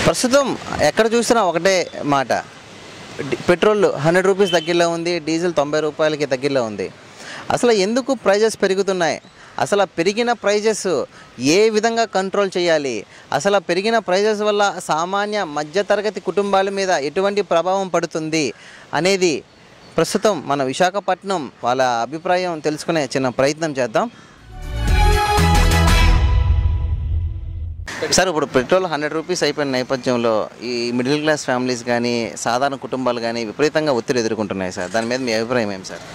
ప్రస్తుతం ఎక్కడ చూసినా ఒకటే మాట డి- పెట్రోల్ హండ్రెడ్ రూపీస్ దగ్గరలో ఉంది డీజిల్ తొంభై రూపాయలకి దగ్గరలో ఉంది అసలు ఎందుకు ప్రైజెస్ పెరుగుతున్నాయి అసలు ఆ పెరిగిన ప్రైజెస్ ఏ విధంగా కంట్రోల్ చేయాలి అసలు ఆ పెరిగిన ప్రైజెస్ వల్ల సామాన్య మధ్యతరగతి కుటుంబాల మీద ఎటువంటి ప్రభావం పడుతుంది అనేది ప్రస్తుతం మన విశాఖపట్నం వాళ్ళ అభిప్రాయం తెలుసుకునే చిన్న ప్రయత్నం చేద్దాం సార్ ఇప్పుడు పెట్రోల్ హండ్రెడ్ రూపీస్ అయిపోయిన నేపథ్యంలో ఈ మిడిల్ క్లాస్ ఫ్యామిలీస్ కానీ సాధారణ కుటుంబాలు కానీ విపరీతంగా ఒత్తిడి ఎదుర్కొంటున్నాయి సార్ దాని మీద మీ అభిప్రాయం ఏం సార్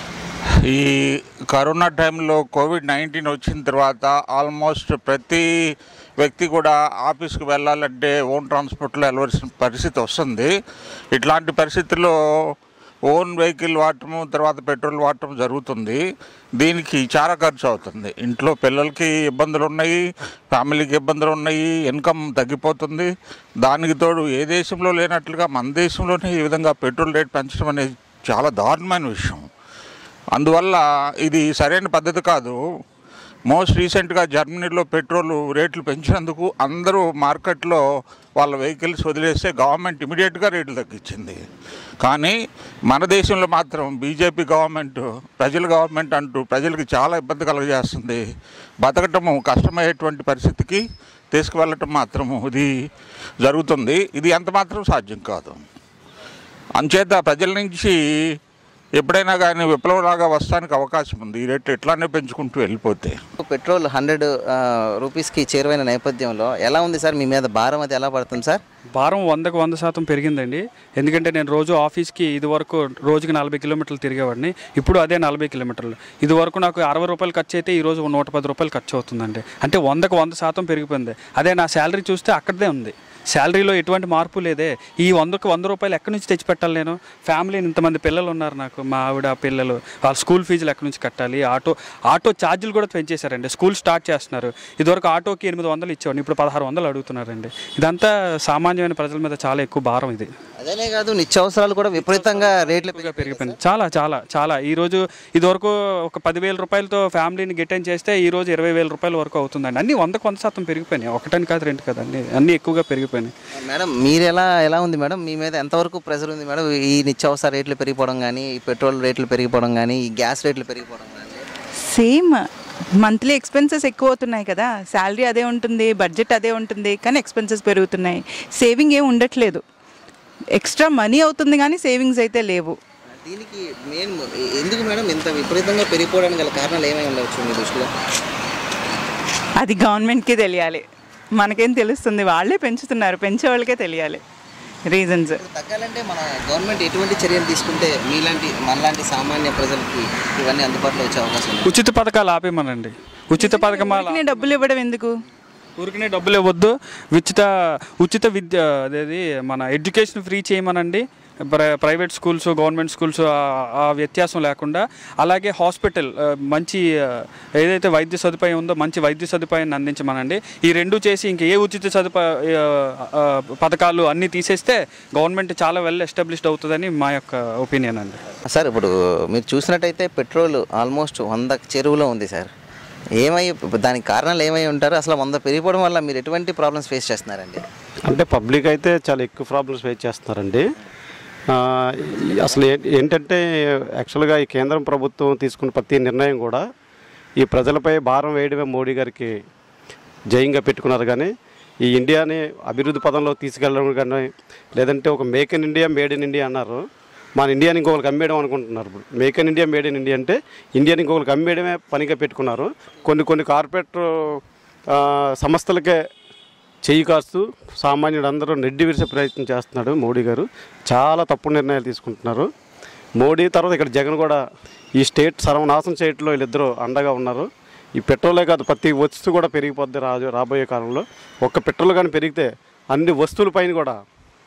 ఈ కరోనా టైంలో కోవిడ్ నైన్టీన్ వచ్చిన తర్వాత ఆల్మోస్ట్ ప్రతి వ్యక్తి కూడా ఆఫీస్కి వెళ్ళాలంటే ఓన్ ట్రాన్స్పోర్ట్లో వెళ్ళవలసిన పరిస్థితి వస్తుంది ఇట్లాంటి పరిస్థితుల్లో ఓన్ వెహికల్ వాడటము తర్వాత పెట్రోల్ వాడటం జరుగుతుంది దీనికి చాలా ఖర్చు అవుతుంది ఇంట్లో పిల్లలకి ఇబ్బందులు ఉన్నాయి ఫ్యామిలీకి ఇబ్బందులు ఉన్నాయి ఇన్కమ్ తగ్గిపోతుంది దానికి తోడు ఏ దేశంలో లేనట్లుగా మన దేశంలోనే ఈ విధంగా పెట్రోల్ రేట్ పెంచడం అనేది చాలా దారుణమైన విషయం అందువల్ల ఇది సరైన పద్ధతి కాదు మోస్ట్ రీసెంట్గా జర్మనీలో పెట్రోల్ రేట్లు పెంచినందుకు అందరూ మార్కెట్లో వాళ్ళ వెహికల్స్ వదిలేస్తే గవర్నమెంట్ ఇమీడియట్గా రేట్లు తగ్గించింది కానీ మన దేశంలో మాత్రం బీజేపీ గవర్నమెంట్ ప్రజల గవర్నమెంట్ అంటూ ప్రజలకు చాలా ఇబ్బంది కలుగజేస్తుంది బతకటము కష్టమయ్యేటువంటి పరిస్థితికి తీసుకువెళ్ళటం మాత్రము ఇది జరుగుతుంది ఇది ఎంత మాత్రం సాధ్యం కాదు అంచేత ప్రజల నుంచి ఎప్పుడైనా కానీ విప్లవంలాగా వస్తానికి అవకాశం ఉంది ఈ రేట్లు ఎట్లానే పెంచుకుంటూ వెళ్ళిపోతే పెట్రోల్ హండ్రెడ్ రూపీస్కి చేరువైన నేపథ్యంలో ఎలా ఉంది సార్ మీ మీద భారం అది ఎలా పడుతుంది సార్ భారం వందకు వంద శాతం పెరిగిందండి ఎందుకంటే నేను రోజు ఆఫీస్కి ఇది వరకు రోజుకి నలభై కిలోమీటర్లు తిరిగేవాడిని ఇప్పుడు అదే నలభై కిలోమీటర్లు ఇది వరకు నాకు అరవై రూపాయలు ఖర్చు అయితే ఈ రోజు నూట పది రూపాయలు ఖర్చు అవుతుందండి అంటే వందకు వంద శాతం పెరిగిపోయింది అదే నా శాలరీ చూస్తే అక్కడే ఉంది శాలరీలో ఎటువంటి మార్పు లేదే ఈ వందకు వంద రూపాయలు ఎక్కడి నుంచి తెచ్చిపెట్టాలి నేను ఫ్యామిలీ ఇంతమంది పిల్లలు ఉన్నారు నాకు మా ఆవిడ పిల్లలు వాళ్ళ స్కూల్ ఫీజులు ఎక్కడి నుంచి కట్టాలి ఆటో ఆటో ఛార్జీలు కూడా పెంచేశారండి స్కూల్ స్టార్ట్ చేస్తున్నారు ఇదివరకు ఆటోకి ఎనిమిది వందలు ఇచ్చేవాడిని ఇప్పుడు పదహారు వందలు అడుగుతున్నారండి ఇదంతా సామాన్యమైన ప్రజల మీద చాలా ఎక్కువ భారం ఇది అదేనే కాదు నిత్యావసరాలు కూడా విపరీతంగా రేట్లు ఎక్కువగా పెరిగిపోయింది చాలా చాలా చాలా ఈరోజు ఇదివరకు ఒక పదివేల రూపాయలతో ఫ్యామిలీని గిట్టైన్ చేస్తే ఈ రోజు ఇరవై వేల రూపాయల వరకు అవుతుందండి అన్ని వందకు వంద శాతం పెరిగిపోయినాయి ఒకటని కాదు రెండు కాదు అన్ని అన్ని ఎక్కువగా పెరిగిపోయినాయి మేడం మీరు ఎలా ఎలా ఉంది మేడం మీ మీద ఎంతవరకు ప్రెషర్ ఉంది మేడం ఈ నిత్యావసర రేట్లు పెరిగిపోవడం కానీ ఈ పెట్రోల్ రేట్లు పెరిగిపోవడం కానీ ఈ గ్యాస్ రేట్లు పెరిగిపోవడం కానీ సేమ్ మంత్లీ ఎక్స్పెన్సెస్ ఎక్కువ అవుతున్నాయి కదా శాలరీ అదే ఉంటుంది బడ్జెట్ అదే ఉంటుంది కానీ ఎక్స్పెన్సెస్ పెరుగుతున్నాయి సేవింగ్ ఏం ఉండట్లేదు ఎక్స్ట్రా మనీ అవుతుంది కానీ సేవింగ్స్ అయితే లేవు దీనికి మెయిన్ ఎందుకు మేడం ఇంత విపరీతంగా పెరిగిపోవడానికి గల కారణాలు ఏమై ఉండవచ్చు మీ దృష్టిలో అది గవర్నమెంట్కి తెలియాలి మనకేం తెలుస్తుంది వాళ్ళే పెంచుతున్నారు పెంచే వాళ్ళకే తెలియాలి రీజన్స్ ఇప్పుడు తగ్గాలంటే మన గవర్నమెంట్ ఎటువంటి చర్యలు తీసుకుంటే మీలాంటి మనలాంటి సామాన్య ప్రజలకి ఇవన్నీ అందుబాటులో వచ్చే అవకాశం ఉంది ఉచిత పథకాలు ఆపేమనండి ఉచిత పథకం డబ్బులు ఇవ్వడం ఎందుకు ఊరికనే డబ్బులు ఇవ్వద్దు ఉచిత ఉచిత విద్య అదేది మన ఎడ్యుకేషన్ ఫ్రీ చేయమనండి ప్ర- ప్రైవేట్ స్కూల్స్ గవర్నమెంట్ స్కూల్స్ ఆ- ఆ వ్యత్యాసం లేకుండా అలాగే హాస్పిటల్ ఆ, మంచి ఆ, ఏదైతే వైద్య సదుపాయం ఉందో మంచి వైద్య సదుపాయాన్ని అందించమనండి ఈ రెండు చేసి ఇంక ఏ ఉచిత సదుపాయ ఆ, పథకాలు అన్నీ తీసేస్తే గవర్నమెంట్ చాలా వెల్ ఎస్టాబ్లిష్డ్ అవుతుందని మా యొక్క ఒపీనియన్ అండి సార్ ఇప్పుడు మీరు చూసినట్టయితే పెట్రోల్ ఆల్మోస్ట్ వంద చెరువులో ఉంది సార్ ఏమై దానికి కారణాలు ఏమై ఉంటారు అసలు వంద పెరిగిపోవడం వల్ల మీరు ఎటువంటి ప్రాబ్లమ్స్ ఫేస్ చేస్తున్నారండి అంటే పబ్లిక్ అయితే చాలా ఎక్కువ ప్రాబ్లమ్స్ ఫేస్ చేస్తున్నారండి ఆ, ఈ- అసలు ఏ- ఏంటంటే యాక్చువల్గా ఈ కేంద్రం ప్రభుత్వం తీసుకున్న ప్రతి నిర్ణయం కూడా ఈ ప్రజలపై భారం వేయడమే మోడీ గారికి జయంగా పెట్టుకున్నారు కానీ ఈ ఇండియాని అభివృద్ధి పదంలో తీసుకెళ్ళడం కానీ లేదంటే ఒక make in India made in India అన్నారు మన ఇండియాని ఇంకొకరికి అమ్మేయడం అనుకుంటున్నారు ఇప్పుడు make in India made in India అంటే ఇండియాని ఇంకొకరికి అమ్మేయడమే పనిగా పెట్టుకున్నారు కొన్ని కొన్ని కార్పొరేట్ ఆ, సంస్థలకే చెయ్యి కాస్తూ సామాన్యుడు అందరూ నెడ్డి విరిసే ప్రయత్నం చేస్తున్నాడు మోడీ గారు చాలా తప్పుడు నిర్ణయాలు తీసుకుంటున్నారు మోడీ తర్వాత ఇక్కడ జగన్ కూడా ఈ స్టేట్ సర్వనాశనం చేయట్లో వీళ్ళిద్దరూ అండగా ఉన్నారు ఈ పెట్రోలే కాదు ప్రతి వస్తువు కూడా పెరిగిపోద్ది రాజు రాబోయే కాలంలో ఒక్క పెట్రోల్ కానీ పెరిగితే అన్ని వస్తువుల పైన కూడా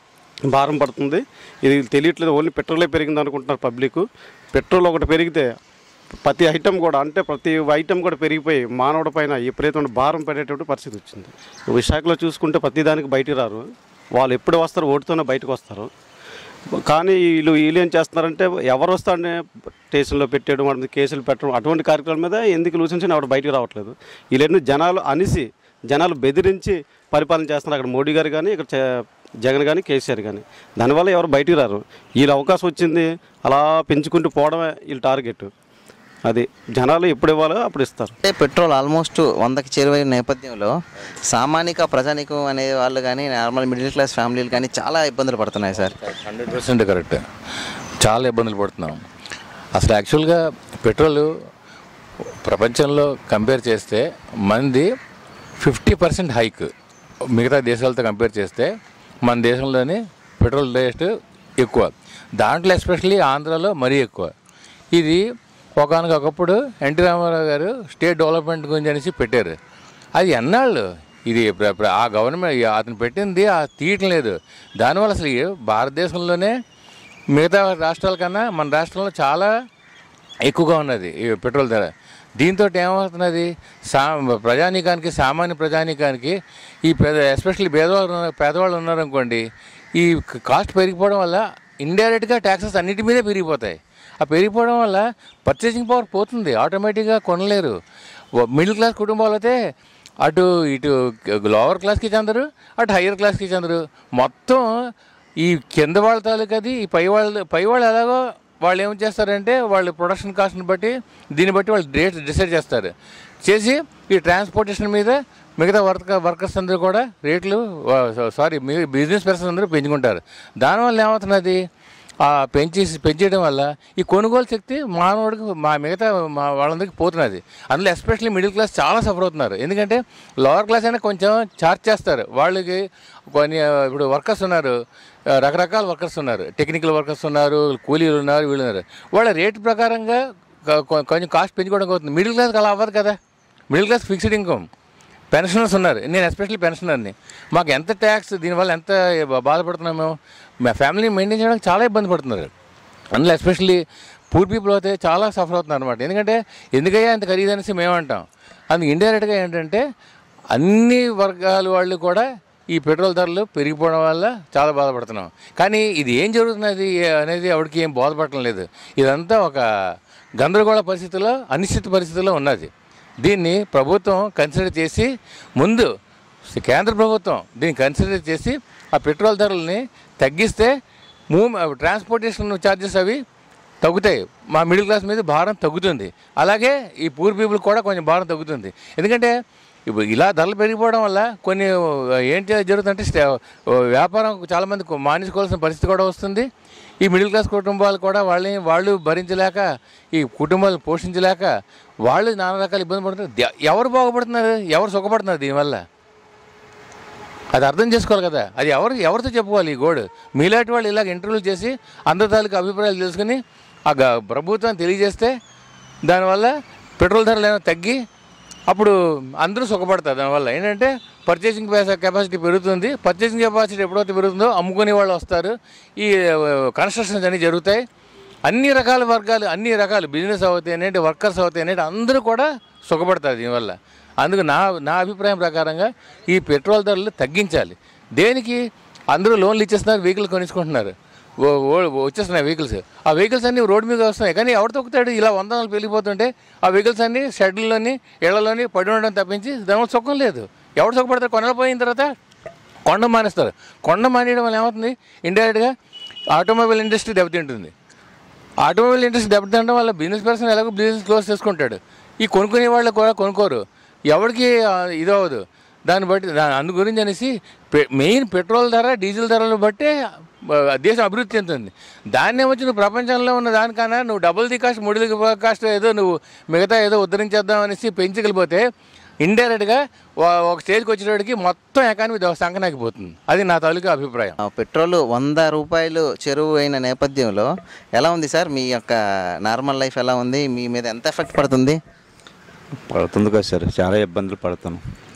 భారం పడుతుంది ఇది తెలియట్లేదు ఓన్లీ పెట్రోలే పెరిగింది అనుకుంటున్నారు పబ్లిక్ పెట్రోల్ ఒకటి పెరిగితే ప్రతి ఐటెం కూడా అంటే ప్రతి ఐటెం కూడా పెరిగిపోయి మానవుడి పైన విపరీతమైన భారం పడేటువంటి పరిస్థితి వచ్చింది విశాఖలో చూసుకుంటే ప్రతి దానికి బయటికి రారు వాళ్ళు ఎప్పుడు వస్తారు ఓటుతోనే బయటకు వస్తారు కానీ వీళ్ళు వీళ్ళు ఏం చేస్తున్నారంటే ఎవరు వస్తారని స్టేషన్లో పెట్టేయడం వాడి మీద కేసులు పెట్టడం అటువంటి కార్యక్రమాల మీద ఎందుకు లూసించి ఆవిడ బయటకు రావట్లేదు వీళ్ళెన్నో జనాలు అనిసి జనాలు బెదిరించి పరిపాలన చేస్తున్నారు అక్కడ మోడీ గారు కానీ ఇక్కడ చే- జగన్ కానీ కేసీఆర్ కానీ దానివల్ల ఎవరు బయటికి రారు వీళ్ళ అవకాశం వచ్చింది అలా పెంచుకుంటూ పోవడమే వీళ్ళ టార్గెట్ అది జనాలు ఎప్పుడు ఇవ్వాలో అప్పుడు ఇస్తారు అంటే పెట్రోల్ ఆల్మోస్ట్ వందకి చేరువైన నేపథ్యంలో సామాన్య ప్రజానికం అనే వాళ్ళు కానీ నార్మల్ మిడిల్ క్లాస్ ఫ్యామిలీలు కానీ చాలా ఇబ్బందులు పడుతున్నాయి సార్ హండ్రెడ్ పర్సెంట్ కరెక్ట్ చాలా ఇబ్బందులు పడుతున్నాం అసలు యాక్చువల్గా పెట్రోల్ ప్రపంచంలో కంపేర్ చేస్తే మంది ఫిఫ్టీ పర్సెంట్ హైక్ మిగతా దేశాలతో కంపేర్ చేస్తే మన దేశంలోనే పెట్రోల్ టేస్ట్ ఎక్కువ దాంట్లో ఎస్పెషల్లీ ఆంధ్రాలో మరీ ఎక్కువ ఇది ఒకనకొకప్పుడు ఎన్టీ రామారావు గారు స్టేట్ డెవలప్మెంట్ గురించి అనేసి పెట్టారు అది ఎన్నాళ్ళు ఇది ప్ర- ప్ర- ఆ గవర్నమెంట్ అతను పెట్టింది ఆ తీయటం లేదు దానివల్ల అసలు ఈ భారతదేశంలోనే మిగతా రాష్ట్రాల కన్నా మన రాష్ట్రంలో చాలా ఎక్కువగా ఉన్నది ఈ పెట్రోల్ ధర దీంతో ఏమవుతున్నది సా ప్రజానీకానికి సామాన్య ప్రజానీకానికి ఈ పేద ఎస్పెషల్లీ పేదవాళ్ళు ఉన్న- పేదవాళ్ళు ఉన్నారనుకోండి ఈ కాస్ట్ పెరిగిపోవడం వల్ల ఇండైరెక్ట్గా ట్యాక్సెస్ అన్నిటి మీదే పెరిగిపోతాయి ఆ పెరిగిపోవడం వల్ల పర్చేసింగ్ పవర్ పోతుంది ఆటోమేటిక్గా కొనలేరు మిడిల్ క్లాస్ కుటుంబాలు అయితే అటు ఇటు లోవర్ క్లాస్కి చెందరు అటు హయ్యర్ క్లాస్కి చెందరు మొత్తం ఈ కింద వాళ్ళ తాలూకది ఈ పై వాళ్ళ పై వాళ్ళు ఎలాగో వాళ్ళు ఏం చేస్తారంటే వాళ్ళు ప్రొడక్షన్ కాస్ట్ని బట్టి దీన్ని బట్టి వాళ్ళు రేట్ డిసైడ్ చేస్తారు చేసి ఈ ట్రాన్స్పోర్టేషన్ మీద మిగతా వర్క వర్కర్స్ అందరూ కూడా రేట్లు సారీ బిజినెస్ పర్సన్స్ అందరూ పెంచుకుంటారు దానివల్ల ఏమవుతున్నది ఆ పెంచి పెంచేయడం వల్ల ఈ కొనుగోలు శక్తి మానవుడికి మా మిగతా మా వాళ్ళందరికీ పోతున్నది అందులో ఎస్పెషల్లీ మిడిల్ క్లాస్ చాలా సఫర్ అవుతున్నారు ఎందుకంటే లోవర్ క్లాస్ అయినా కొంచెం చార్జ్ చేస్తారు వాళ్ళకి కొన్ని ఆ, ఇప్పుడు వర్కర్స్ ఉన్నారు ఆ, రకరకాల వర్కర్స్ ఉన్నారు టెక్నికల్ వర్కర్స్ ఉన్నారు కూలీలు ఉన్నారు వీళ్ళు ఉన్నారు వాళ్ళ రేట్ ప్రకారంగా కొ- కొ- కొంచెం కాస్ట్ పెంచుకోవడం అవుతుంది మిడిల్ క్లాస్కి అలా అవ్వదు కదా middle class fixed income pensioners ఉన్నారు నేను ఎస్పెషల్లీ పెన్షనర్ని మాకు ఎంత ట్యాక్స్ దీనివల్ల ఎంత బా- బాధపడుతున్నాం మేము మా ఫ్యామిలీని మెయింటైన్ చేయడానికి చాలా ఇబ్బంది పడుతున్నారు అందులో ఎస్పెషల్లీ పూర్ పీపుల్ అయితే చాలా సఫర్ అవుతున్నారు అనమాట ఎందుకంటే ఎందుకయ్యా అంత ఖరీదనేసి మేము అంటాం అందుకు ఇండైరెక్ట్గా ఏంటంటే అన్ని వర్గాల వాళ్ళు కూడా ఈ పెట్రోల్ ధరలు పెరిగిపోవడం వల్ల చాలా బాధపడుతున్నాం కానీ ఇది ఏం జరుగుతున్నది అనేది ఆవిడకి ఏం బాధపడటం లేదు ఇదంతా ఒక గందరగోళ పరిస్థితిలో అనిశ్చిత పరిస్థితిలో ఉన్నది దీన్ని ప్రభుత్వం కన్సిడర్ చేసి ముందు కేంద్ర ప్రభుత్వం దీన్ని కన్సిడర్ చేసి ఆ పెట్రోల్ ధరల్ని తగ్గిస్తే మూవ్ ట్రాన్స్పోర్టేషన్ ఛార్జెస్ అవి తగ్గుతాయి మా మిడిల్ క్లాస్ మీద భారం తగ్గుతుంది అలాగే ఈ పూర్ పీపుల్ కూడా కొంచెం భారం తగ్గుతుంది ఎందుకంటే ఇప్పుడు ఇలా ధరలు పెరిగిపోవడం వల్ల కొన్ని ఏంటి జరుగుతుందంటే స్టే- వ్యాపారం చాలామంది మానేసుకోవాల్సిన పరిస్థితి కూడా వస్తుంది ఈ మిడిల్ క్లాస్ కుటుంబాలు కూడా వాళ్ళని వాళ్ళు భరించలేక ఈ కుటుంబాలు పోషించలేక వాళ్ళు నానా రకాల ఇబ్బంది పడుతున్నారు ద- ఎవరు బాగుపడుతున్నారు ఎవరు సుఖపడుతున్నారు దీనివల్ల అది అర్థం చేసుకోవాలి కదా అది ఎవరు ఎవరితో చెప్పుకోవాలి ఈ గోడు మీలాంటి వాళ్ళు ఇలాగ ఇంటర్వ్యూలు చేసి అందరి తాలూకు అభిప్రాయాలు తెలుసుకుని ఆ గ- ప్రభుత్వాన్ని తెలియజేస్తే దానివల్ల పెట్రోల్ ధరలు ఏమైనా తగ్గి అప్పుడు అందరూ సుఖపడతారు దానివల్ల ఏంటంటే పర్చేసింగ్ కెపాసిటీ పెరుగుతుంది పర్చేసింగ్ కెపాసిటీ ఎప్పుడైతే పెరుగుతుందో అమ్ముకునే వాళ్ళు వస్తారు ఈ కన్స్ట్రక్షన్స్ అన్నీ జరుగుతాయి అన్ని రకాల వర్గాలు అన్ని రకాలు బిజినెస్ అవుతాయి వర్కర్స్ అవుతాయి అందరూ కూడా సుఖపడతారు దీనివల్ల అందుకు నా నా అభిప్రాయం ప్రకారంగా ఈ పెట్రోల్ ధరలు తగ్గించాలి దేనికి అందరూ లోన్లు ఇచ్చేస్తున్నారు వెహికల్ కొనుక్కుంటున్నారు ఓ- ఓ- వచ్చేస్తున్నాయి వెహికల్స్ ఆ వెహికల్స్ అన్ని రోడ్డు మీద వస్తున్నాయి కానీ ఎవరు తొక్కుతాడు ఇలా వంద వందలు పెరిగిపోతుంటే ఆ వెహికల్స్ అన్ని షెడ్లలోని ఇళ్లలోని పడి ఉండడం తప్పించి దానివల్ల సుఖం లేదు ఎవరు సుఖపడతారు కొనలు పోయిన తర్వాత కొండ మానేస్తారు కొండ మానేయడం వల్ల ఏమవుతుంది ఇండైరెక్ట్గా ఆటోమొబైల్ ఇండస్ట్రీ దెబ్బతింటుంది ఆటోమొబైల్ ఇండస్ట్రీ దెబ్బతింటడం వల్ల బిజినెస్ పర్సన్ ఎలాగో బిజినెస్ క్లోజ్ చేసుకుంటాడు ఈ కొనుక్కునే వాళ్ళు కూడా కొనుక్కోరు ఎవరికి ఆ, ఇది అవ్వదు దాన్ని బట్టి దాని అందు గురించి అనేసి పె- మెయిన్ పెట్రోల్ ధర డీజిల్ ధరలు బట్టే ఆ, దేశం అభివృద్ధి చెందుతుంది దాన్నే వచ్చి నువ్వు ప్రపంచంలో ఉన్న దానికన్నా నువ్వు డబుల్ ది కాస్ట్ మూడు ది కాస్ట్ ఏదో నువ్వు మిగతా ఏదో ఉద్ధరించేద్దాం అనేసి పెంచగలిపోతే ఇండైరెక్ట్గా ఒక స్టేజ్కి వచ్చేటప్పటికి మొత్తం ఎకానమీ సంకనాకిపోతుంది అది నా తాలూకా అభిప్రాయం ఆ, పెట్రోల్ వంద రూపాయలు చెరువు అయిన నేపథ్యంలో ఎలా ఉంది సార్ మీ యొక్క నార్మల్ లైఫ్ ఎలా ఉంది మీ మీద ఎంత ఎఫెక్ట్ పడుతుంది పడుతుంది కదా సార్ చాలా ఇబ్బందులు పడుతాను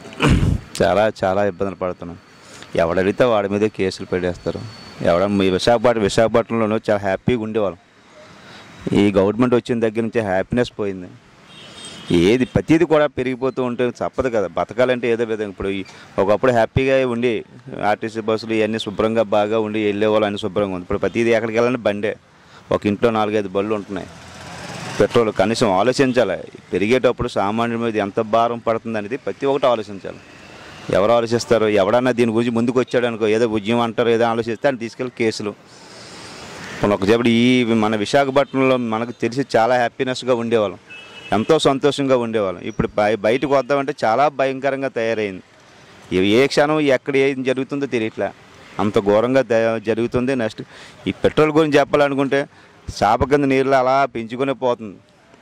చాలా చాలా ఇబ్బందులు పడుతున్నాను ఎవడడిగితే వాడి మీద కేసులు పెట్టేస్తారు ఎవడ మీ విశాఖపట్నం విశాఖపట్నంలోనూ చాలా హ్యాపీగా ఉండేవాళ్ళం ఈ గవర్నమెంట్ వచ్చిన దగ్గర నుంచి హ్యాపీనెస్ పోయింది ఏది ప్రతిదీ కూడా పెరిగిపోతూ ఉంటే తప్పదు కదా బతకాలంటే ఏదో విధంగా ఇప్పుడు ఈ- ఒకప్పుడు హ్యాపీగా ఉండి ఆర్టీసీ బస్సులు ఇవన్నీ శుభ్రంగా బాగా ఉండి వెళ్ళేవాళ్ళు అన్ని శుభ్రంగా ఉంది ఇప్పుడు ప్రతిదీ ఎక్కడికి వెళ్ళాలంటే బండే ఒక ఇంట్లో నాలుగైదు బళ్ళు ఉంటున్నాయి పెట్రోల్ కనీసం ఆలోచించాలి పెరిగేటప్పుడు సామాన్యుల మీద ఎంత భారం పడుతుంది అనేది ప్రతి ఒక్కటి ఆలోచించాలి ఎవరు ఆలోచిస్తారు ఎవడన్నా దీని గురించి ముందుకు వచ్చాడు అనుకో ఏదో ఉద్యమం అంటారు ఏదో ఆలోచిస్తే అని తీసుకెళ్ళి కేసులు ఇప్పుడు ఒక చెప్పడు ఈ మన విశాఖపట్నంలో మనకు తెలిసి చాలా హ్యాపీనెస్గా ఉండేవాళ్ళం ఎంతో సంతోషంగా ఉండేవాళ్ళం ఇప్పుడు బయ బయటకు వద్దామంటే చాలా భయంకరంగా తయారైంది ఇవి ఏ క్షణం ఎక్కడ ఏం జరుగుతుందో తెలియట్లే అంత ఘోరంగా ద- జరుగుతుంది నెక్స్ట్ ఈ పెట్రోల్ గురించి చెప్పాలనుకుంటే చాప కింద నీళ్ళు అలా పెంచుకునే పోతుంది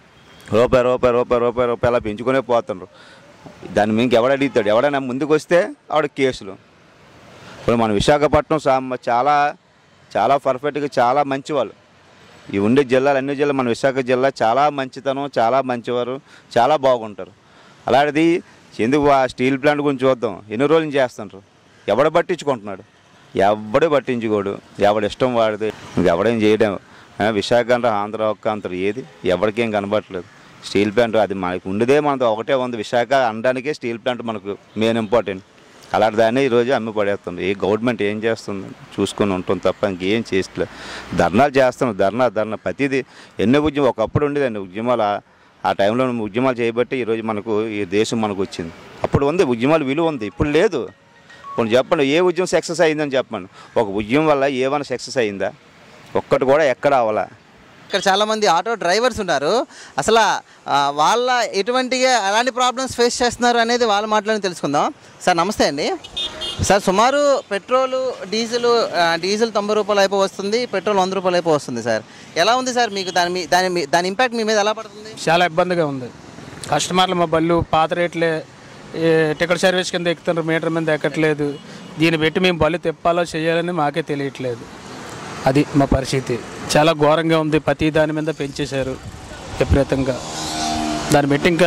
రూపాయి రూపాయి రూపాయి రూపాయి రూపాయి అలా పెంచుకునే పోతుండ్రు దాని మీకు ఎవడ అడుగుతాడు ఎవడైనా ముందుకు వస్తే ఆవిడ కేసులు ఇప్పుడు మన విశాఖపట్నం సా- చాలా చాలా పర్ఫెక్ట్గా చాలా మంచివాళ్ళు ఈ ఉండే జిల్లాలు అన్ని జిల్లాలు మన విశాఖ జిల్లా చాలా మంచితనం చాలా మంచివారు చాలా బాగుంటారు అలాంటిది ఎందుకు ఆ స్టీల్ ప్లాంట్ గురించి చూద్దాం ఎన్ని రోజులు నుంచి చేస్తుంటారు ఎవడ పట్టించుకుంటున్నాడు ఎవడే పట్టించుకోడు ఎవడ ఇష్టం వాడితే ఎవడేం చేయడం ఆ, విశాఖ అంటే ఆంధ్ర ఒక్క అంటారు ఏది ఎవరికేం కనబడట్లేదు స్టీల్ ప్లాంట్ అది మనకు ఉండేదే మనతో ఒకటే ఉంది విశాఖ అనడానికే స్టీల్ ప్లాంట్ మనకు మెయిన్ ఇంపార్టెంట్ అలాంటి దాన్ని ఈరోజు అమ్మి పడేస్తుంది ఏ గవర్నమెంట్ ఏం చేస్తుంది చూసుకొని ఉంటుంది తప్ప ఇంకేం చేయట్లేదు ధర్నాలు చేస్తున్నాం ధర్నా ధర్నా ప్రతిదీ ఎన్నో ఉద్యమం ఒకప్పుడు ఉండేదండి ఉద్యమాలు ఆ- ఆ టైంలో ఉద్యమాలు చేయబట్టి ఈరోజు మనకు ఈ దేశం మనకు వచ్చింది అప్పుడు ఉంది ఉద్యమాలు విలువ ఉంది ఇప్పుడు లేదు ఇప్పుడు చెప్పండి ఏ ఉద్యమం సక్సెస్ అయిందని చెప్పండి ఒక ఉద్యమం వల్ల ఏమైనా సక్సెస్ అయిందా ఒక్కటి కూడా ఎక్కడ అవ్వాలా ఇక్కడ చాలామంది ఆటో డ్రైవర్స్ ఉన్నారు అసలు ఆ, వాళ్ళ ఎటువంటి ఎలాంటి ప్రాబ్లమ్స్ ఫేస్ చేస్తున్నారు అనేది వాళ్ళ మాటలోనే తెలుసుకుందాం సార్ నమస్తే అండి సార్ సుమారు పెట్రోలు డీజిల్ ఆ, డీజిల్ తొంభై రూపాయలు అయిపో వస్తుంది పెట్రోల్ వంద రూపాయలు అయిపో వస్తుంది సార్ ఎలా ఉంది సార్ మీకు దాని మీ దాని మీ- దాని ఇంపాక్ట్ మీ మీద ఎలా పడుతుంది చాలా ఇబ్బందిగా ఉంది కస్టమర్లు మా బళ్ళు పాత రేట్లే ఈ టికెట్ సర్వీస్ కింద ఎక్కుతున్నారు మీటర్ మీద ఎక్కట్లేదు దీన్ని పెట్టి మేము బళ్ళు తిప్పాలో చేయాలని మాకే తెలియట్లేదు అది మా పరిస్థితి చాలా ఘోరంగా ఉంది ప్రతి దాని మీద పెంచేశారు విపరీతంగా దాన్ని పెట్టి ఇంకా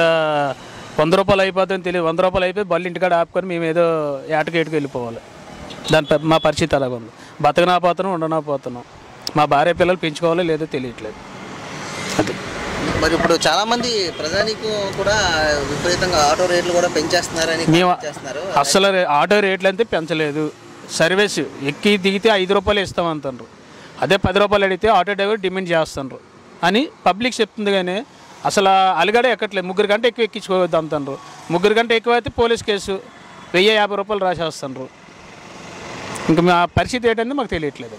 వంద రూపాయలు అయిపోతుందని తెలియదు వంద రూపాయలు అయిపోయి బళ్ళు ఇంటికాడ ఆపుకొని మేము ఏదో ఏటకి ఏటుకు వెళ్ళిపోవాలి దాని ప- మా పరిస్థితి అలాగ ఉంది బతకనా పోతున్నాం ఉండనా పోతున్నాం మా భార్య పిల్లలు పెంచుకోవాలో లేదో తెలియట్లేదు అది మరి ఇప్పుడు చాలా మంది ప్రజానికి కూడా విపరీతంగా ఆటో రేట్లు కూడా పెంచేస్తున్నారని మేము comment చేస్తున్నారు అసలు రే- ఆటో రేట్లు అయితే పెంచలేదు సర్వీస్ ఎక్కి దిగితే ఐదు రూపాయలు ఇస్తామంటారు అదే పది రూపాయలు అడిగితే ఆటో డ్రైవర్ డిమాండ్ చేస్తుండ్రు అని పబ్లిక్ చెప్తుంది కానీ అసలు అలగడ ఎక్కట్లేదు ముగ్గురు గంట ఎక్కువ ఎక్కించుకోవద్దు అంటారు ముగ్గురు గంట ఎక్కువ అయితే పోలీస్ కేసు వెయ్యి యాభై రూపాయలు రాసేస్తుండ్రు ఇంకా మా పరిస్థితి ఏంటంటే మాకు తెలియట్లేదు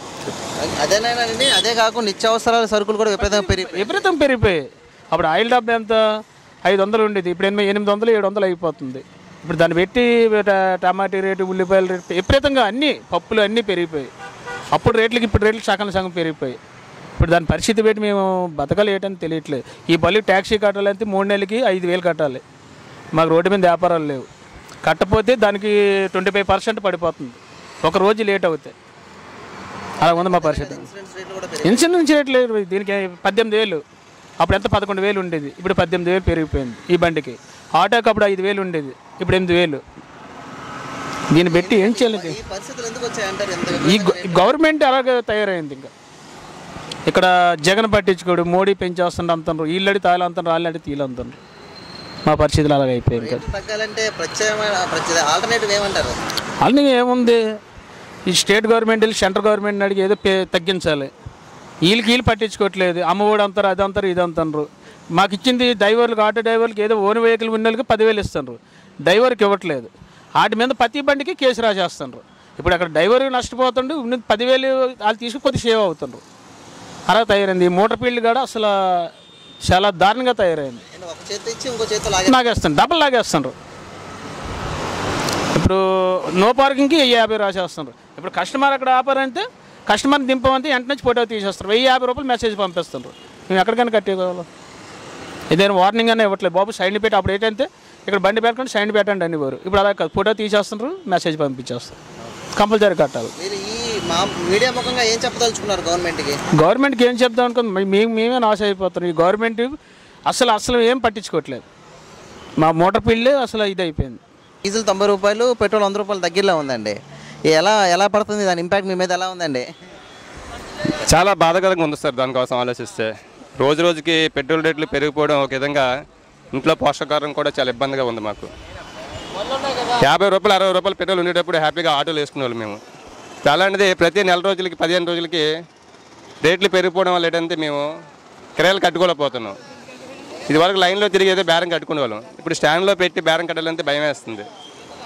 అదేనండి అదే కాకుండా నిత్యావసరాల సరుకులు కూడా విపరీతంగా పెరిగి విపరీతం పెరిగిపోయాయి అప్పుడు ఆయిల్ డబ్బా ఎంత ఐదు వందలు ఉండేది ఇప్పుడు ఎనిమిది ఎనిమిది వందలు ఏడు వందలు అయిపోతుంది ఇప్పుడు దాన్ని పెట్టి ట- టమాటా రేటు ఉల్లిపాయల రేటు విపరీతంగా అన్నీ పప్పులు అన్నీ పెరిగిపోయాయి అప్పుడు రేట్లకి ఇప్పుడు రేట్లు సగం సగం పెరిగిపోయాయి ఇప్పుడు దాని పరిస్థితి పెట్టి మేము బతకాలి ఏంటని తెలియట్లేదు ఈ బల్లి ట్యాక్సీ కట్టాలంటే మూడు నెలలకి ఐదు వేలు కట్టాలి మాకు రోడ్డు మీద వ్యాపారాలు లేవు కట్టపోతే దానికి ట్వంటీ ఫైవ్ పర్సెంట్ పడిపోతుంది ఒక రోజు లేట్ అవుతాయి అలా ఉంది మా పరిస్థితి ఇన్సూరెన్స్ రేట్ లేదు దీనికి పద్దెనిమిది వేలు అప్పుడు ఎంత పదకొండు వేలు ఉండేది ఇప్పుడు పద్దెనిమిది వేలు పెరిగిపోయింది ఈ బండికి ఆటోకి అప్పుడు ఐదు వేలు ఉండేది ఇప్పుడు ఎనిమిది వేలు దీన్ని పెట్టి ఏం చేయలేదు ఈ పరిస్థితులు ఎందుకు వచ్చాయంటారు ఎంత ఈ గ- గవర్నమెంట్ అలాగే తయారైంది ఇంకా ఇక్కడ జగన్ పట్టించుకోడు మోడీ పెంచేస్తుండ్రు అంటున్నారు వీళ్ళడి తాళ్ళు అంటున్నారు వాళ్ళడి తీలు అంటున్నారు మా పరిస్థితులు అలాగే అయిపోయాయి ఇంకా రేట్లు తగ్గాలంటే ప్రత్యేకమైన ప్రత్యేక ఆల్టర్నేటివ్ ఏమంటారు అన్నీ ఏముంది ఈ స్టేట్ గవర్నమెంట్ వెళ్ళి సెంట్రల్ గవర్నమెంట్ అడిగి ఏదో పే తగ్గించాలి వీళ్ళకి వీళ్ళు పట్టించుకోవట్లేదు అమ్మఒడి అంటారు అది అంటారు ఇది అంటారు మాకు ఇచ్చింది డ్రైవర్లకు ఆటో డ్రైవర్లకు ఏదో ఓన్ వెహికల్ ఉన్న వాళ్ళకి పదివేలు ఇస్తారు డ్రైవర్కి ఇవ్వట్లేదు వాటి మీద ప్రతి బండికి కేసు రాసేస్తున్నారు ఇప్పుడు అక్కడ డ్రైవర్ నష్టపోతుండు ఉన్నది పదివేలు వాళ్ళు తీసుకు కొద్ది సేవ్ అవుతుండ్రు అలా తయారైంది ఈ మోటార్ ఫీల్డ్ కూడా అసలు చాలా దారుణంగా తయారైంది నేను ఒక చేతి ఇచ్చి ఇంకో చేతితో లాగే లాగేస్తాను డబల్ లాగేస్తున్నారు ఇప్పుడు నో పార్కింగ్కి వెయ్యి యాభై రాసేస్తున్నారు ఇప్పుడు కస్టమర్ అక్కడ ఆపారంటే కస్టమర్ని దింపమంటే వెంటనే ఫోటో తీసేస్తారు వెయ్యి యాభై రూపాయలు మెసేజ్ పంపిస్తున్నారు మేము ఎక్కడికైనా కట్టేయగలం ఇదేనా వార్నింగ్ అనే ఇవ్వట్లేదు బాబు సైన్ పెట్టి అప్పుడు ఏంటంటే ఇక్కడ బండి పెట్టకుండా సైన్ పెట్టండి అని వారు ఇప్పుడు అలా కాదు ఫోటో తీసేస్తున్నారు మెసేజ్ పంపించేస్తారు కంపల్సరీ కట్టాలి మీరు ఈ మా మీడియా ముఖంగా ఏం చెప్పదలుచుకున్నారు గవర్నమెంట్కి గవర్నమెంట్కి ఏం చెప్దాం అనుకుంది మే- మేము మేమే నాశ అయిపోతున్నాం ఈ గవర్నమెంట్ అసలు అసలు ఏం పట్టించుకోవట్లేదు మా మోటార్ ఫీల్డ్ అసలు ఇది అయిపోయింది డీజిల్ తొంభై రూపాయలు పెట్రోల్ వంద రూపాయలు తగ్గిలా ఉందండి ఎలా ఎలా పడుతుంది దాని ఇంపాక్ట్ మీ మీద ఎలా ఉందండి చాలా బాధాకరంగా ఉంది సార్ దానికోసం ఆలోచిస్తే రోజు రోజుకి పెట్రోల్ రేట్లు పెరిగిపోవడం ఒక విధంగా ఇంట్లో పోషకాహారం కూడా చాలా ఇబ్బందిగా ఉంది మాకు యాభై రూపాయలు అరవై రూపాయలు పెట్రోల్ ఉండేటప్పుడు హ్యాపీగా ఆటోలు వేసుకునేవాళ్ళు మేము అలాంటిది ప్రతి నెల రోజులకి పదిహేను రోజులకి రేట్లు పెరిగిపోవడం వల్ల ఏంటంటే మేము కిరాయిలు కట్టుకోలేకపోతున్నాం ఇది వరకు లైన్లో తిరిగి ఏదో బేరం కట్టుకునేవాళ్ళం ఇప్పుడు స్టాండ్లో పెట్టి బేరం కట్టాలంటే భయం వేస్తుంది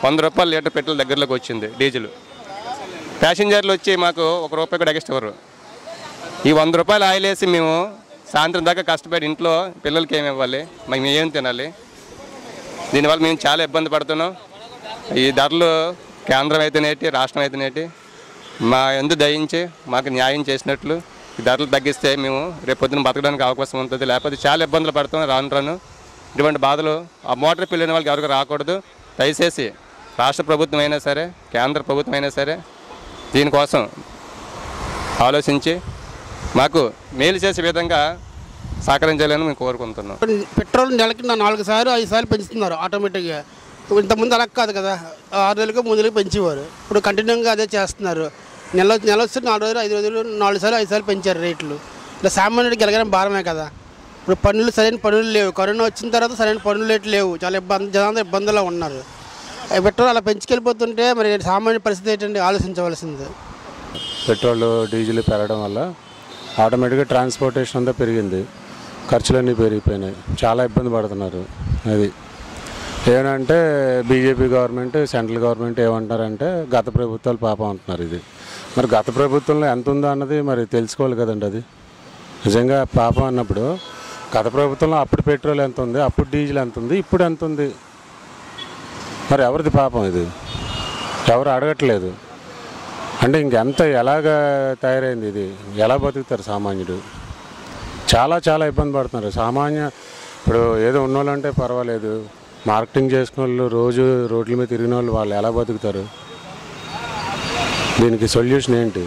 వంద రూపాయల లీటర్ పెట్రోల్ దగ్గరలోకి వచ్చింది డీజిల్ ప్యాసింజర్లు వచ్చి మాకు ఒక రూపాయి కూడా ఎక్స్ట్రా ఇవ్వరు ఈ వంద రూపాయలు ఆయిల్ వేసి మేము సాయంత్రం దాకా కష్టపడి ఇంట్లో పిల్లలకి ఏమి ఇవ్వాలి మేము ఏం తినాలి దీనివల్ల మేము చాలా ఇబ్బంది పడుతున్నాం ఈ ధరలు కేంద్రం అయితేనేటి రాష్ట్రం అయితేనేటి మా ఎందు దయించి మాకు న్యాయం చేసినట్లు ఈ ధరలు తగ్గిస్తే మేము రేపు పొద్దున బతకడానికి అవకాశం ఉంటుంది లేకపోతే చాలా ఇబ్బందులు పడుతున్నాం రాను రాను ఇటువంటి బాధలు ఆ మోటార్ పిల్లిన వాళ్ళకి ఎవరికి రాకూడదు దయచేసి రాష్ట్ర ప్రభుత్వం అయినా సరే కేంద్ర ప్రభుత్వం అయినా సరే దీనికోసం ఆలోచించి మాకు మేలు చేసే విధంగా సహకరించాలని మేము కోరుకుంటున్నాం పెట్రోల్ నెలకి నా నాలుగు సార్లు ఐదు సార్లు పెంచుతున్నారు ఆటోమేటిక్గా ఇంతకుముందు అలా కాదు కదా ఆరు నెలలకు మూడు నెలలకు పెంచేవారు ఇప్పుడు కంటిన్యూగా అదే చేస్తున్నారు నెల నెల వస్తే నాలుగు రోజులు ఐదు రోజులు నాలుగు సార్లు ఐదు సార్లు పెంచారు రేట్లు ఇలా సామాన్యుడికి ఎలగడం భారమే కదా ఇప్పుడు పనులు సరైన పనులు లేవు కరోనా వచ్చిన తర్వాత సరైన పనులు రేట్లు లేవు చాలా ఇబ్బంది జనాలు ఇబ్బందుల్లో ఉన్నారు ఈ పెట్రోల్ అలా పెంచుకెళ్ళిపోతుంటే మరి సామాన్య పరిస్థితి ఏంటంటే ఆలోచించవలసింది పెట్రోల్ డీజిల్ పెరగడం వల్ల ఆటోమేటిక్గా ట్రాన్స్పోర్టేషన్ అంతా పెరిగింది ఖర్చులన్నీ పెరిగిపోయినాయి చాలా ఇబ్బంది పడుతున్నారు అది ఏమంటే బీజేపీ గవర్నమెంట్ సెంట్రల్ గవర్నమెంట్ ఏమంటారంటే గత ప్రభుత్వాలు పాపం అంటున్నారు ఇది మరి గత ప్రభుత్వంలో ఎంత ఉందో అన్నది మరి తెలుసుకోవాలి కదండి అది నిజంగా పాపం అన్నప్పుడు గత ప్రభుత్వంలో అప్పుడు పెట్రోల్ ఎంత ఉంది అప్పుడు డీజిల్ ఎంత ఉంది ఇప్పుడు ఎంత ఉంది మరి ఎవరిది పాపం ఇది ఎవరు అడగట్లేదు అంటే ఇంకెంత ఎలాగ తయారైంది ఇది ఎలా బతుకుతారు సామాన్యుడు చాలా చాలా ఇబ్బంది పడుతున్నారు సామాన్య ఇప్పుడు ఏదో ఉన్నోళ్ళు అంటే పర్వాలేదు మార్కెటింగ్ చేసుకున్న వాళ్ళు రోజు రోడ్ల మీద తిరిగిన వాళ్ళు వాళ్ళు ఎలా బతుకుతారు దీనికి సొల్యూషన్ ఏంటి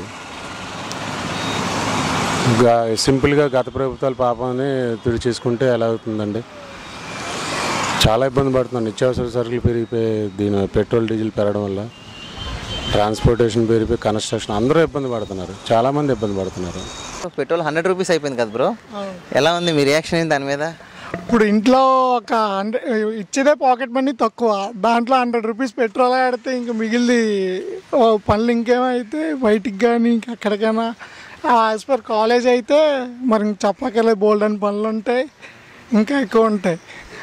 గా- సింపుల్గా గత ప్రభుత్వాల పాపాన్ని తుడిచేసుకుంటే ఎలా అవుతుందండి చాలా ఇబ్బంది పడుతున్నాను నిత్యావసర సరుకులు పెరిగిపోయి దీని పెట్రోల్ డీజిల్ పెరగడం వల్ల ట్రాన్స్పోర్టేషన్ పెరిగిపోయి కన్స్ట్రక్షన్ అందరూ ఇబ్బంది పడుతున్నారు చాలామంది ఇబ్బంది పడుతున్నారు పెట్రోల్ హండ్రెడ్ రూపీస్ అయిపోయింది కదా బ్రో ఎలా ఉంది మీ రియాక్షన్ ఏంటి దాని మీద ఇప్పుడు ఇంట్లో ఒక హండ్రెడ్ ఇచ్చేదే పాకెట్ మనీ తక్కువ దాంట్లో హండ్రెడ్ రూపీస్ పెట్రోల్ ఆడితే ఇంక మిగిలింది ఓ పనులు ఇంకేమైతే బయటికి కానీ ఇంకెక్కడికైనా యాజ్ పర్ కాలేజ్ అయితే మరి ఇంక చెప్పకలే బోల్డ్ అని పనులు ఉంటాయి ఇంకా ఎక్కువ ఉంటాయి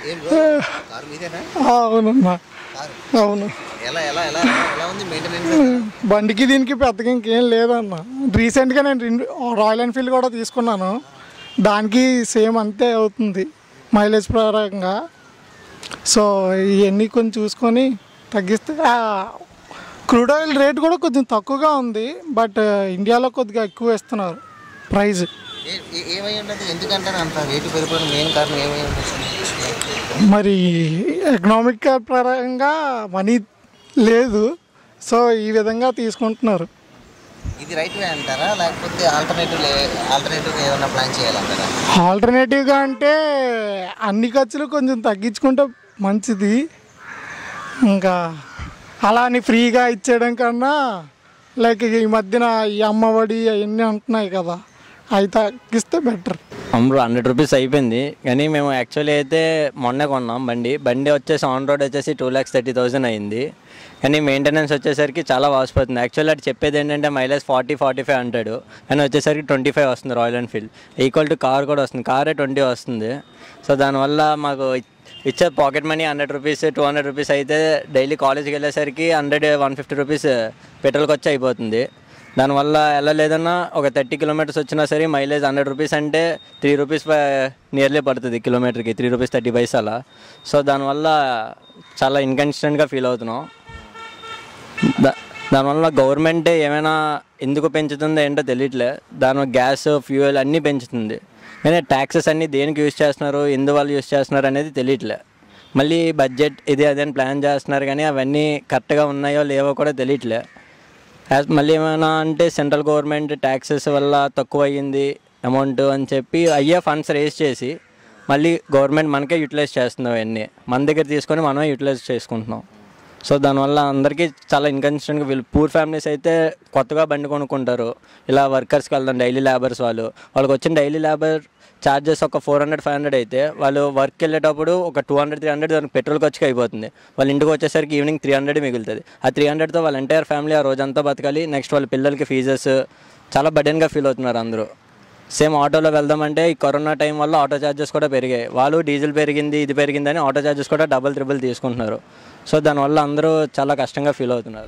ఆ, అవునమ్మా అవును ఎలా ఎలా ఎలా ఎలా ఉంది మెయింటెనెన్స్ బండికి దీనికి పెద్దగా ఇంకేం లేదన్న రీసెంట్గా నేను రెండు రాయల్ ఎన్ఫీల్డ్ కూడా తీసుకున్నాను దానికి సేమ్ అంతే అవుతుంది మైలేజ్ పరంగా సో ఇవన్నీ కొంచెం చూసుకొని తగ్గిస్తే క్రూడ్ ఆయిల్ రేట్ కూడా కొంచెం తక్కువగా ఉంది బట్ ఇండియాలో కొద్దిగా ఎక్కువ ఇస్తున్నారు ప్రైస్ ఏమై ఉంటుంది ఎందుకంటే అంత రేటు పెరిగిపోయిన మెయిన్ కారణం ఏమై ఉంటుంది మరి ఎకనామిక్ పరంగా మనీ లేదు సో ఈ విధంగా తీసుకుంటున్నారు ఇది రైట్ వే అంటారా లేకపోతే ఆల్టర్నేటివ్ ఆల్టర్నేటివ్ ఏమైనా ప్లాన్ చేయాలంటారా ఆల్టర్నేటివ్గా అంటే అన్ని ఖర్చులు కొంచెం తగ్గించుకుంటే మంచిది ఇంకా అలా అని ఫ్రీగా ఇచ్చేయడం కన్నా లైక్ ఈ మధ్యన ఈ అమ్మఒడి అవన్నీ ఉంటున్నాయి కదా అవి తగ్గిస్తే బెటర్ అమ్ముడు హండ్రెడ్ రూపీస్ అయిపోయింది కానీ మేము యాక్చువల్లీ అయితే మొన్నే కొన్నాం బండి బండి వచ్చేసి ఆన్ రోడ్ వచ్చేసి టూ ల్యాక్స్ థర్టీ థౌసండ్ అయింది కానీ మెయింటెనెన్స్ వచ్చేసరికి చాలా వాసిపోతుంది యాక్చువల్లీ అటు చెప్పేది ఏంటంటే మైలేజ్ ఫార్టీ ఫార్టీ ఫైవ్ అంటాడు కానీ వచ్చేసరికి ట్వంటీ ఫైవ్ వస్తుంది Royal Enfield equal to car కూడా వస్తుంది కారే ట్వంటీ వస్తుంది సో దానివల్ల మాకు ఇచ్చే pocket money hundred rupees two hundred rupees అయితే డైలీ కాలేజ్కి వెళ్ళేసరికి హండ్రెడ్ వన్ ఫిఫ్టీ రూపీస్ పెట్రోల్కి వచ్చి అయిపోతుంది దానివల్ల వెళ్ళలేదన్నా ఒక థర్టీ కిలోమీటర్స్ వచ్చినా సరే మైలేజ్ హండ్రెడ్ రూపీస్ అంటే త్రీ రూపీస్ నియర్లీ పడుతుంది కిలోమీటర్కి త్రీ రూపీస్ థర్టీ పైస్ అలా సో దానివల్ల చాలా ఇన్కన్సిస్టెంట్గా ఫీల్ అవుతున్నాం దా దానివల్ల గవర్నమెంట్ ఏమైనా ఎందుకు పెంచుతుందో ఏంటో తెలియట్లే దాని గ్యాస్ ఫ్యూయల్ అన్నీ పెంచుతుంది కానీ ట్యాక్సెస్ అన్నీ దేనికి యూజ్ చేస్తున్నారు ఎందువల్ల యూజ్ చేస్తున్నారు అనేది తెలియట్లే మళ్ళీ బడ్జెట్ ఇది అదే అని ప్లాన్ చేస్తున్నారు కానీ అవన్నీ కరెక్ట్గా ఉన్నాయో లేవో కూడా తెలియట్లే యాజ్ మళ్ళీ ఏమైనా అంటే సెంట్రల్ గవర్నమెంట్ ట్యాక్సెస్ వల్ల తక్కువ అయ్యింది అమౌంట్ అని చెప్పి అయ్యే ఫండ్స్ రేస్ చేసి మళ్ళీ గవర్నమెంట్ మనకే యూటిలైజ్ చేస్తుంది అవన్నీ మన దగ్గర తీసుకొని మనమే యూటిలైజ్ చేసుకుంటున్నాం సో దానివల్ల అందరికీ చాలా ఇన్కన్సిస్టెంట్గా వీళ్ళు పూర్ ఫ్యామిలీస్ అయితే కొత్తగా బండి కొనుక్కుంటారు ఇలా వర్కర్స్కి వెళ్దాం డైలీ లేబర్స్ వాళ్ళు వాళ్ళకి వచ్చిన డైలీ లేబర్ ఛార్జెస్ ఒక ఫోర్ హండ్రెడ్ ఫైవ్ హండ్రెడ్ అయితే వాళ్ళు వర్క్కి వెళ్ళేటప్పుడు ఒక టూ హండ్రెడ్ త్రీ హండ్రెడ్ దానికి పెట్రోల్ ఖర్చుకి అయిపోతుంది వాళ్ళ ఇంటికి వచ్చేసరికి ఈవినింగ్ త్రీ హండ్రెడ్ మిగులుతుంది ఆ త్రీ హండ్రెడ్తో వాళ్ళ ఎంటైర్ ఫ్యామిలీ ఆ రోజంతా బతకాలి నెక్స్ట్ వాళ్ళ పిల్లలకి ఫీజెస్ చాలా బర్డెన్గా ఫీల్ అవుతున్నారు అందరూ సేమ్ ఆటోలో వెళ్దామంటే ఈ కరోనా టైం వల్ల ఆటో ఛార్జెస్ కూడా పెరిగాయి వాళ్ళు డీజిల్ పెరిగింది ఇది పెరిగిందని ఆటో ఛార్జెస్ కూడా డబుల్ త్రిబుల్ తీసుకుంటున్నారు సో దానివల్ల అందరూ చాలా కష్టంగా ఫీల్ అవుతున్నారు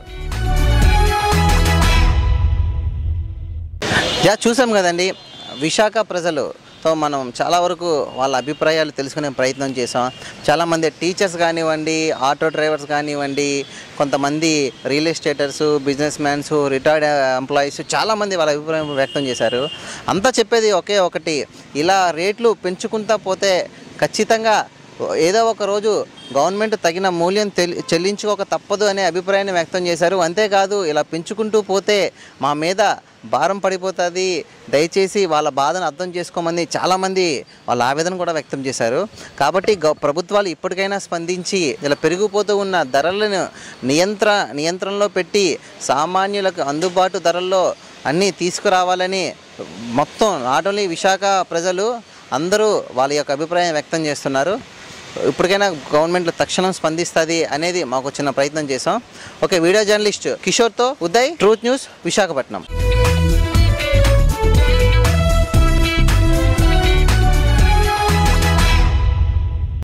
యా చూసాం కదండి విశాఖ ప్రజలతో మనం చాలా వరకు వాళ్ళ అభిప్రాయాలు తెలుసుకునే ప్రయత్నం చేసాం చాలామంది టీచర్స్ కానివ్వండి ఆటో డ్రైవర్స్ కానివ్వండి కొంతమంది real estaters business mans retired employees చాలామంది వాళ్ళ అభిప్రాయం వ్యక్తం చేశారు అంతా చెప్పేది ఒకే ఒకటి ఇలా రేట్లు పెంచుకుంటా పోతే ఖచ్చితంగా ఏదో ఒక రోజు గవర్నమెంట్ తగిన మూల్యం తెలి చెల్లించుకోక తప్పదు అనే అభిప్రాయాన్ని వ్యక్తం చేశారు అంతేకాదు ఇలా పెంచుకుంటూ పోతే మా మీద భారం పడిపోతుంది దయచేసి వాళ్ళ బాధను అర్థం చేసుకోమని చాలామంది వాళ్ళ ఆవేదన కూడా వ్యక్తం చేశారు కాబట్టి గ ప్రభుత్వాలు ఇప్పటికైనా స్పందించి ఇలా పెరిగిపోతూ ఉన్న ధరలను నియంత్ర నియంత్రణలో పెట్టి సామాన్యులకు అందుబాటు ధరల్లో అన్నీ తీసుకురావాలని మొత్తం నాట్ ఓన్లీ విశాఖ ప్రజలు అందరూ వాళ్ళ యొక్క అభిప్రాయం వ్యక్తం చేస్తున్నారు ఇప్పటికైనా గవర్నమెంట్ తక్షణం స్పందిస్తుంది అనేది మాకు చిన్న ప్రయత్నం చేసాం ఓకే వీడియో జర్నలిస్ట్ కిషోర్తో ఉదయ్ ట్రూత్ న్యూస్ విశాఖపట్నం